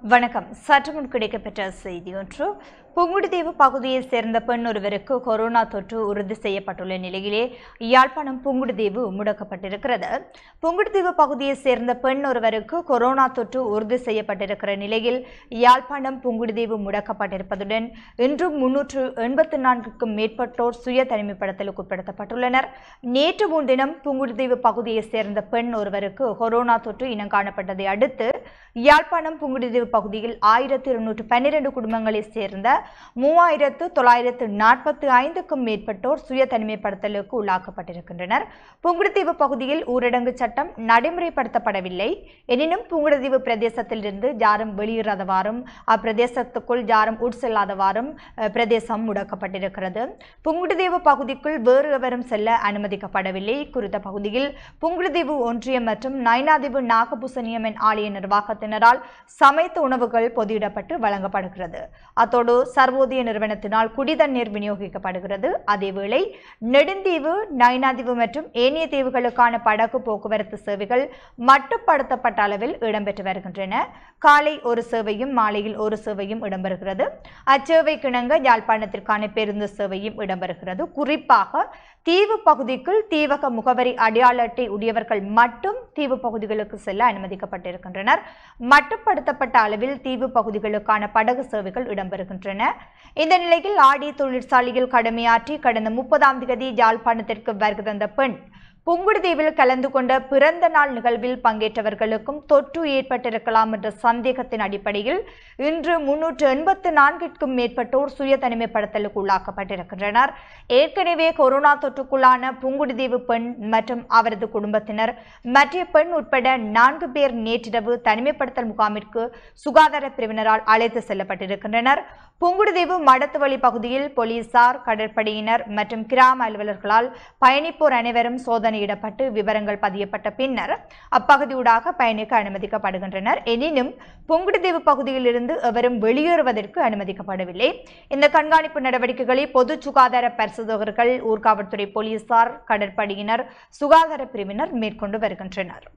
வணக்கம் சற்று முன் கிடைக்கப்பெற்ற செய்தி ஒன்று புங்குடுதீவு பகுதியைச் சேர்ந்த பெண் ஒருவருக்கு கொரோனா தொற்று உறுதி செய்யப்பட்டுள்ள நிலையிலே யாழ்ப்பாணம் புங்குடுதீவு முடக்கப்பட்டிருக்கிறது புங்குடுதீவு பகுதியைச் சேர்ந்த பெண் ஒருவருக்கு கொரோனா தொற்று உறுதி செய்யப்பட்டிருக்கிற நிலையில் யாழ்ப்பாணம் புங்குடுதீவு முடக்கப்பட்டிருப்பதுடன் இன்றும் முன்னூற்று எண்பத்து நான்குக்கும் மேற்பட்டோர் சுய தனிமைப்படுத்தலுக்கு உட்படுத்தப்பட்டுள்ளனர் நேற்று முன்தினம் புங்குடுதீவு பகுதியைச் சேர்ந்த பெண் ஒருவருக்கு கொரோனா தொற்று இனம் காணப்பட்டதை அடுத்து யாழ்ப்பாணம் புங்குடுதீவு பகுதியில் ஆயிரத்தி இருநூற்று பன்னிரண்டு குடும்பங்களைச் சேர்ந்த மூவாயிரத்து தொள்ளாயிரத்து நாற்பத்தி ஐந்துக்கும் மேற்பட்டோர் சுய தனிமைப்படுத்தலுக்கு உள்ளாக்கப்பட்டிருக்கின்றனர் புங்குடுதீவு பகுதியில் ஊரடங்கு சட்டம் நடைமுறைப்படுத்தப்படவில்லை எனினும் புங்குடுதீவு பிரதேசத்திலிருந்து யாரும் வெளியேறாதவாறும் அப்பிரதேசத்துக்குள் யாரும் உட்செல்லாதவாறும் அஹ், பிரதேசம் முடக்கப்பட்டிருக்கிறது புங்குடுதீவு பகுதிக்குள் வேறு எவரும் செல்ல அனுமதிக்கப்படவில்லை குறித்த பகுதியில் புங்குடுதீவு ஒன்றியம் மற்றும் நைனாதீவு நாகபூசணியம்மன் ஆலய நிர்வாகத்தினரால் சமைத்த உணவுகள் பொதியிடப்பட்டு வழங்கப்படுகிறது அத்தோடு சர்வோதய நிறுவனத்தினால் குடிதண்ணீர் விநியோகிக்கப்படுகிறது அதேவேளை நெடுந்தீவு நைனாதீவு மற்றும் ஏனைய தீவுகளுக்கான படகு போக்குவரத்து சேவைகள் மட்டுப்படுத்தப்பட்ட அளவில் இடம்பெற்று வருகின்றன காலை ஒரு சேவையும் மாலையில் ஒரு சேவையும் இடம்பெறுகிறது அச்சேவைக்கிணங்க யாழ்ப்பாணத்திற்கான பேருந்து சேவையும் இடம்பெறுகிறது குறிப்பாக தீவு பகுதிக்குள் தீவக முகவரி அடையாள அட்டை உடையவர்கள் மட்டும் தீவு பகுதிகளுக்கு செல்ல அனுமதிக்கப்பட்டிருக்கின்றனர் மட்டுப்படுத்தப்பட்ட அளவில் தீவு பகுதிகளுக்கான படகு சேவைகள் இடம்பெறுகின்றன இந்த நிலையில் ஆடி தொழிற்சாலையில் கடமையாற்றி கடந்த முப்பதாம் தேதி யாழ்ப்பாணத்திற்கு வருகை தந்த பெண் புங்குடுதீவில் கலந்து கொண்ட பிறந்த நாள் நிகழ்வில் பங்கேற்றவர்களுக்கும் தொற்று ஏற்பட்டிருக்கலாம் என்ற சந்தேகத்தின் அடிப்படையில் இன்று முன்னூற்று எண்பத்து நான்கிற்கும் மேற்பட்டோர் சுய தனிமைப்படுத்தலுக்கு உள்ளாக்கப்பட்டிருக்கின்றனர் ஏற்கனவே கொரோனா தொற்றுக்குள்ளான புங்குடுதீவு பெண் மற்றும் அவரது குடும்பத்தினர் மற்ற பெண் உட்பட நான்கு பேர் நேற்றிரவு தனிமைப்படுத்தல் முகாமிற்கு சுகாதார பிரிவினரால் அழைத்து செல்லப்பட்டிருக்கின்றனர் புங்குடுதீவு மடத்துவழி பகுதியில் போலீசார் கடற்படையினர் மற்றும் கிராம அலுவலர்களால் பயணிப்போர் அனைவரும் சோதனையிடப்பட்டு விவரங்கள் பதியப்பட்ட பின்னர் அப்பகுதியூடாக பயணிக்க அனுமதிக்கப்படுகின்றனர் எனினும் புங்குடுதீவு பகுதியிலிருந்து எவரும் வெளியேறுவதற்கு அனுமதிக்கப்படவில்லை இந்த கண்காணிப்பு நடவடிக்கைகளை பொது சுகாதார பரிசோதகர்கள் ஊர்காவல்துறை போலீசார் கடற்படையினர் சுகாதார பிரிவினர் மேற்கொண்டு வருகின்றனர்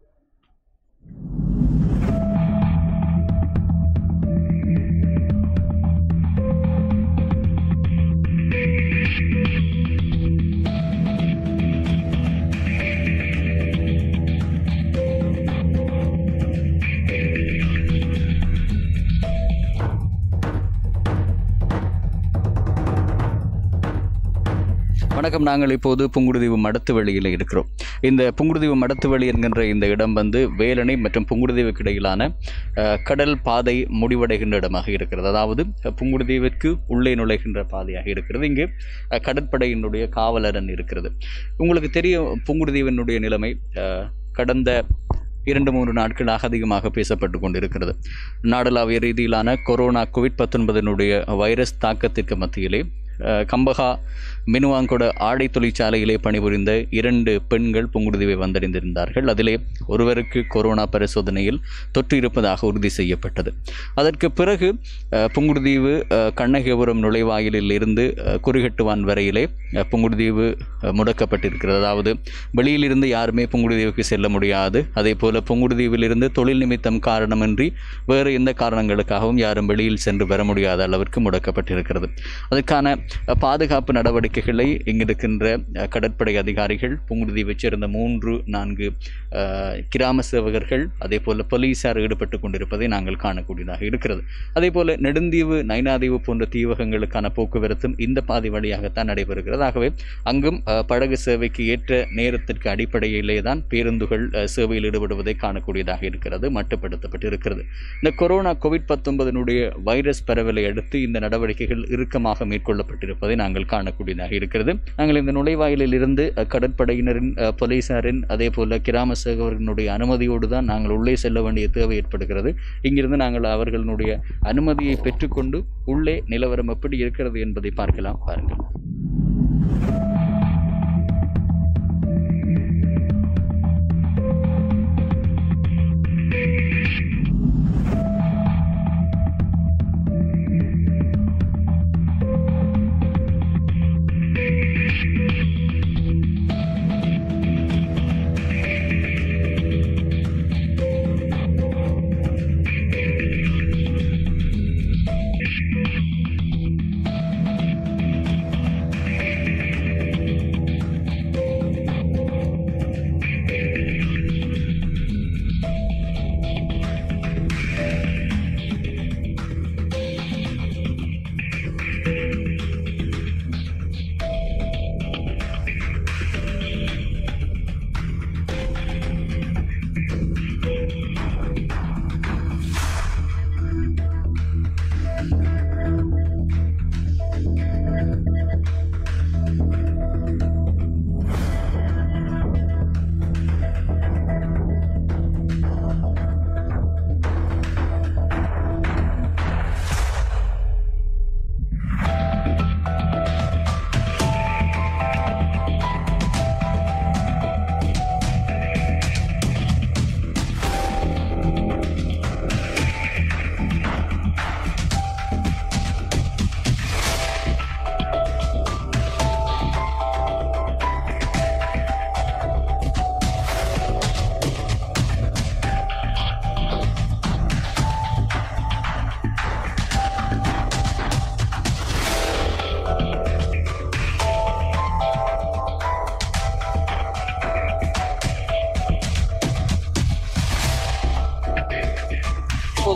வணக்கம் நாங்கள் இப்போது புங்குடுதீவு மடத்து வெளியில் இருக்கிறோம் இந்த புங்குடுதீவு மடத்து வெளி என்கின்ற இந்த இடம் வந்து வேலணை மற்றும் புங்குடுதீவுக்கு இடையிலான அஹ், கடல் பாதை முடிவடைகின்ற இடமாக இருக்கிறது அதாவது அஹ், புங்குடுதீவிற்கு உள்ளே நுழைகின்ற பாதையாக இருக்கிறது இங்கு அஹ், கடற்படையினுடைய காவலரன் இருக்கிறது உங்களுக்கு தெரியும் புங்குடுதீவினுடைய நிலைமை அஹ், கடந்த இரண்டு மூன்று நாட்களாக அதிகமாக பேசப்பட்டு கொண்டிருக்கிறது நாடளாவிய ரீதியிலான கொரோனா கோவிட் பத்தொன்பதினுடைய வைரஸ் தாக்கத்திற்கு மத்தியிலே அஹ், கம்பகா மினுவாங்கொட ஆடை தொழிற்சாலையிலே பணிபுரிந்த இரண்டு பெண்கள் புங்குடுதீவை வந்தடைந்திருந்தார்கள் அதிலே ஒருவருக்கு கொரோனா பரிசோதனையில் தொற்று இருப்பதாக உறுதி செய்யப்பட்டது அதற்கு பிறகு அஹ், புங்குடுதீவு அஹ், கண்ணகிபுரம் நுழைவாயிலில் இருந்து அஹ், குறிகட்டுவான் வரையிலே அஹ், புங்குடுதீவு அஹ், முடக்கப்பட்டிருக்கிறது அதாவது வெளியிலிருந்து யாருமே புங்குடுதீவுக்கு செல்ல முடியாது அதே போல புங்குடுதீவிலிருந்து தொழில் நிமித்தம் காரணமின்றி வேறு எந்த காரணங்களுக்காகவும் யாரும் வெளியில் சென்று வர முடியாத அளவிற்கு முடக்கப்பட்டிருக்கிறது அதுக்கான அஹ், பாதுகாப்பு நடவடிக்கைகளை இங்கிருக்கின்ற அஹ், கடற்படை அதிகாரிகள் புங்குடுதீவைச் சேர்ந்த மூன்று நான்கு அஹ், கிராம சேவகர்கள் அதே போல போலீசார் ஈடுபட்டு கொண்டிருப்பதை நாங்கள் காணக்கூடியதாக இருக்கிறது அதே போல நெடுந்தீவு நைனாதீவு போன்ற தீவகங்களுக்கான போக்குவரத்தும் இந்த பாதை வழியாகத்தான் நடைபெறுகிறது ஆகவே அங்கும் அஹ், படகு சேவைக்கு ஏற்ற நேரத்திற்கு அடிப்படையிலே தான் பேருந்துகள் அஹ், சேவையில் ஈடுபடுவதை காணக்கூடியதாக இருக்கிறது மட்டுப்படுத்தப்பட்டு இருக்கிறது இந்த கொரோனா கோவிட் பத்தொன்பதனுடைய வைரஸ் பரவலை அடுத்து இந்த நடவடிக்கைகள் இறுக்கமாக மேற்கொள்ளப்பட்டிருப்பதை நாங்கள் காணக்கூடியதாக இருக்கிறது நாங்கள் இந்த நுழைவாயிலில் இருந்து அஹ், கடற்படையினரின் அஹ், போலீசாரின் அதே போல கிராம சேவகர்களுடைய அனுமதியோடு தான் நாங்கள் உள்ளே செல்ல வேண்டிய தேவை ஏற்படுகிறது இங்கிருந்து நாங்கள் அவர்களுடைய அனுமதியை பெற்றுக்கொண்டு உள்ளே நிலவரம் எப்படி இருக்கிறது என்பதை பார்க்கலாம் பாருங்கள்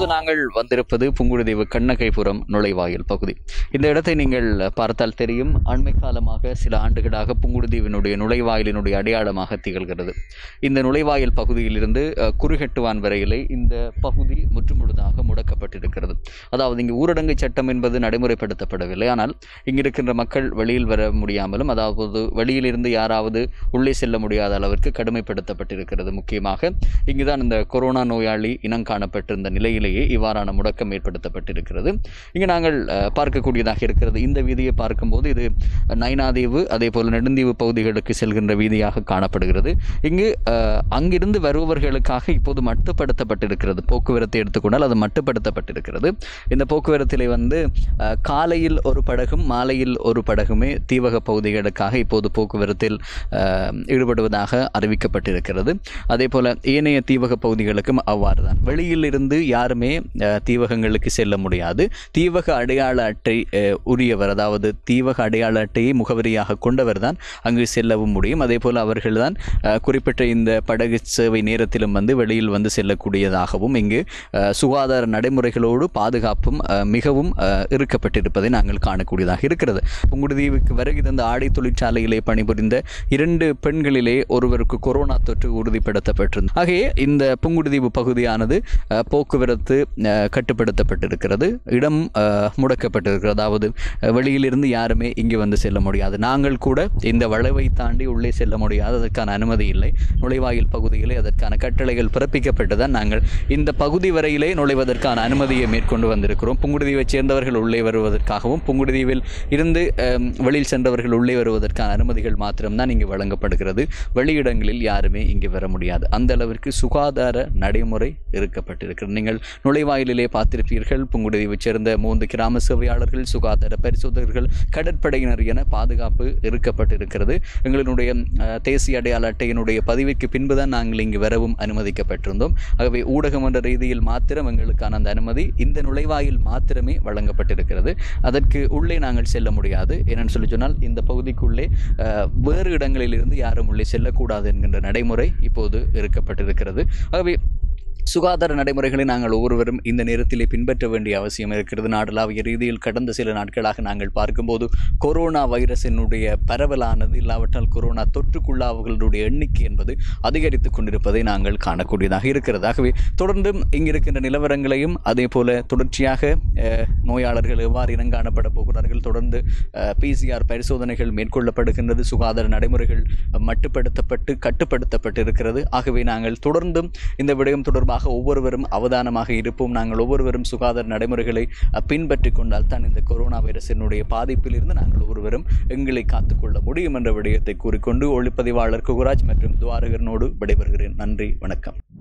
நாங்கள் வந்திருப்பது புங்குடுதீவு கண்ணகைபுரம் நுழைவாயில் பகுதி இந்த இடத்தை நீங்கள் பார்த்தால் தெரியும் அண்மை காலமாக சில ஆண்டுகளாக புங்குடுதீவினுடைய நுழைவாயிலினுடைய அடையாளமாக திகழ்கிறது இந்த நுழைவாயில் பகுதியிலிருந்து அஹ், குறுகெட்டுவான் வரையிலே இந்த பகுதி முற்றுமுழுதாக முடக்கப்பட்டிருக்கிறது அதாவது இங்கு ஊரடங்கு சட்டம் என்பது நடைமுறைப்படுத்தப்படவில்லை ஆனால் இங்கு இருக்கின்ற மக்கள் வெளியில் வர முடியாமலும் அதாவது வெளியிலிருந்து யாராவது உள்ளே செல்ல முடியாத அளவிற்கு கடுமைப்படுத்தப்பட்டிருக்கிறது முக்கியமாக இங்குதான் இந்த கொரோனா நோயாளி இனம் காணப்பட்டிருந்த நிலையிலேயே இவ்வாறான முடக்கம் ஏற்படுத்தப்பட்டிருக்கிறது இங்கு நாங்கள் அஹ், பார்க்கக்கூடியதாக இருக்கிறது இந்த வீதியை பார்க்கும்போது இது நைனாதீவு அதே போல் நெடுந்தீவு பகுதிகளுக்கு செல்கின்ற வீதியாக காணப்படுகிறது இங்கு அஹ், அங்கிருந்து வருபவர்களுக்காக இப்போது மட்டுப்படுத்தப்பட்டிருக்கிறது போக்குவரத்தை எடுத்துக்கொண்டால் அது மட்டுப்படுத்தப்பட்டிருக்கிறது இந்த போக்குவரத்திலே வந்து அஹ், காலையில் ஒரு படகும் மாலையில் ஒரு படகுமே தீவக பகுதிகளுக்காக இப்போது போக்குவரத்தில் அஹ், ஈடுபடுவதாக அறிவிக்கப்பட்டிருக்கிறது அதே போல ஏனைய தீவக பகுதிகளுக்கும் அவ்வாறு தான் வெளியில் இருந்து யாருமே அஹ், தீவகங்களுக்கு செல்ல முடியாது தீவக அடையாள அட்டை அஹ், உரியவர் அதாவது தீவக அடையாள அட்டையை முகவரியாக கொண்டவர் தான் அங்கு செல்லவும் முடியும் அதே போல் அவர்கள்தான் அஹ், குறிப்பிட்ட இந்த படகு சேவை நேரத்திலும் வந்து வெளியில் வந்து செல்லக்கூடியதாகவும் இங்கு அஹ், சுகாதார நடைமுறைகளோடு பாதுகாப்பும் அஹ், மிகவும் அஹ், இருக்கப்பட்டிருப்பதை நாங்கள் காணக்கூடியதாக இருக்கிறது புங்குடுதீவுக்கு வருகை தந்த ஆடை தொழிற்சாலையிலே பணிபுரிந்த இரண்டு பெண்களிலே ஒருவருக்கு கொரோனா தொற்று உறுதிப்படுத்தப்பட்டிருந்தது ஆகையே இந்த புங்குடுதீவு பகுதியானது அஹ், போக்குவரத்து அஹ், கட்டுப்படுத்தப்பட்டிருக்கிறது இடம் அஹ், முடக்கப்பட்டிருக்கிறது அதாவது அஹ், வெளியிலிருந்து யாருமே இங்கு வந்து செல்ல முடியாது நாங்கள் கூட இந்த வளைவை தாண்டி உள்ளே செல்ல முடியாது அதற்கான அனுமதி இல்லை நுழைவாயில் பகுதியிலே அதற்கான கட்டளைகள் பிறப்பிக்கப்பட்டு தான் நாங்கள் இந்த பகுதி வரையிலே நுழைவதற்கான அனுமதியை மேற்கொண்டு வந்திருக்கிறோம் புங்குடுதீவைச் சேர்ந்தவர்கள் உள்ளே வருவதற்காகவும் புங்குடுதீவில் இருந்து அஹ், வெளியில் சென்றவர்கள் உள்ளே வருவதற்கான அனுமதிகள் மாத்திரம்தான் இங்கு வழங்கப்படுகிறது வெளியிடங்களில் யாருமே இங்கு வர முடியாது அந்த அளவிற்கு சுகாதார நடைமுறை இருக்கப்பட்டிருக்கிறது நீங்கள் நுழைவாயிலிலே பார்த்திருப்பீர்கள் புங்குடுதீவைச் சேர்ந்த மூன்று கிராம சேவையாளர்கள் சுகாதார பரிசோதகர்கள் கடற்படையினர் என பாதுகாப்பு இருக்கப்பட்டிருக்கிறது எங்களினுடைய அஹ், தேசிய அடையாள அட்டையினுடைய பதிவுக்கு பின்புதான் நாங்கள் இங்கு வரவும் அனுமதிக்கப்பட்டிருந்தோம் ஆகவே ஊடகம் என்ற ரீதியில் மாத்திரம் எங்களுக்கான அந்த அனுமதி இந்த நுழைவாயில் மாத்திரமே வழங்கப்பட்டிருக்கிறது அதற்கு உள்ளே நாங்கள் செல்ல முடியாது என்னென்னு சொல்லி சொன்னால் இந்த பகுதிக்குள்ளே அஹ், வேறு இடங்களிலிருந்து யாரும் உள்ளே செல்லக்கூடாது என்கின்ற நடைமுறை இப்போது இருக்கப்பட்டிருக்கிறது ஆகவே சுகாதார நடைமுறைகளை நாங்கள் ஒவ்வொருவரும் இந்த நேரத்திலே பின்பற்ற வேண்டிய அவசியம் இருக்கிறது நாடளாவிய ரீதியில் கடந்த சில நாட்களாக நாங்கள் பார்க்கும்போது கொரோனா வைரஸினுடைய பரவலானது இல்லாவிட்டால் கொரோனா தொற்றுக்குள்ளாவுகளுடைய எண்ணிக்கை என்பது அதிகரித்து கொண்டிருப்பதை நாங்கள் காணக்கூடியதாக இருக்கிறது ஆகவே தொடர்ந்தும் இங்கு இருக்கின்ற நிலவரங்களையும் அதே போல தொடர்ச்சியாக அஹ், நோயாளர்கள் எவ்வாறு இனங்காணப்பட போகிறார்கள் தொடர்ந்து பிசிஆர் பரிசோதனைகள் மேற்கொள்ளப்படுகின்றது சுகாதார நடைமுறைகள் மட்டுப்படுத்தப்பட்டு கட்டுப்படுத்தப்பட்டு இருக்கிறது ஆகவே நாங்கள் தொடர்ந்தும் இந்த விடயம் தொடர்பாக ஒவ்வொருவரும் அவதானமாக இருப்போம் நாங்கள் ஒவ்வொருவரும் சுகாதார நடைமுறைகளை அஹ், பின்பற்றிக் கொண்டால் தான் இந்த கொரோனா வைரஸினுடைய பாதிப்பிலிருந்து நாங்கள் ஒவ்வொருவரும் எங்களை காத்துக்கொள்ள முடியும் என்ற விடயத்தை கூறிக்கொண்டு ஒளிப்பதிவாளர் குகுராஜ் மற்றும் துவாரகரனோடு விடைபெறுகிறேன் நன்றி வணக்கம்